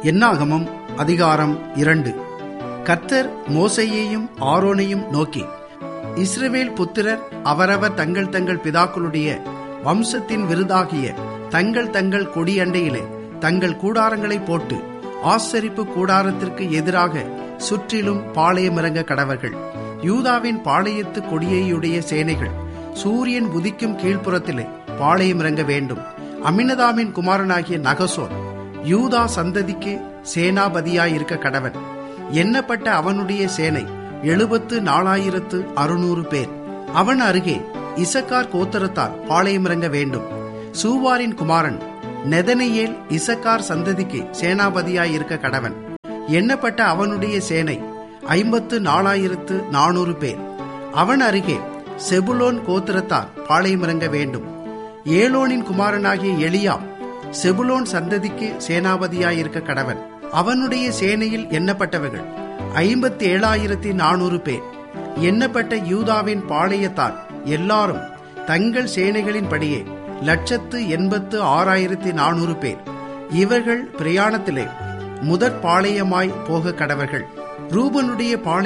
என்னாகமம் அதிகாரம் இரண்டு கர்த்தர் மோசையையும் ஆரோனையும் நோக்கி இஸ்ரவேல் புத்திரர் அவரவர் தங்கள் தங்கள் பிதாக்களுடைய வம்சத்தின் விருதாகிய தங்கள் தங்கள் கொடியண்டையிலே தங்கள் கூடாரங்களை போட்டு ஆசரிப்பு கூடாரத்திற்கு எதிராக சுற்றிலும் பாளையமிறங்க கடவர்கள் யூதாவின் பாளையத்து கொடியையுடைய சேனைகள் சூரியன் உதிக்கும் கீழ்ப்புறத்திலே பாளையமிறங்க வேண்டும் அமினதாமின் குமாரனாகிய நகசோர் யூதா சந்ததிக்கு சேனாபதியாயிருக்க கடவன் எண்ணப்பட்ட அவனுடைய சேனை எழுபத்து நாலாயிரத்து அறுநூறு பேர் அவன் அருகே இசக்கார் கோத்தரத்தார் பாளையமிறங்க வேண்டும் சூவாரின் குமாரன் நெதனையேல் இசக்கார் சந்ததிக்கு சேனாபதியாயிருக்க கடவன் எண்ணப்பட்ட அவனுடைய சேனை ஐம்பத்து நாலாயிரத்து நானூறு பேர் அவன் அருகே செபுலோன் கோத்திரத்தார் பாளையமிறங்க வேண்டும் ஏலோனின் குமாரனாகிய எலியா செபுலோன் சந்ததிக்கு சேனாபதியாயிருக்க கடவன் அவனுடைய சேனையில் எண்ணப்பட்டவர்கள் ஐம்பத்தி ஏழாயிரத்தி நானூறு பேர் எண்ணப்பட்ட யூதாவின் பாளையத்தார் எல்லாரும் தங்கள் சேனைகளின்படியே லட்சத்து எண்பத்து ஆறாயிரத்தி நானூறு பேர் இவர்கள் பிரயாணத்திலே முதற் பாளையமாய் போக கடவர்கள் ரூபனுடைய பாளைய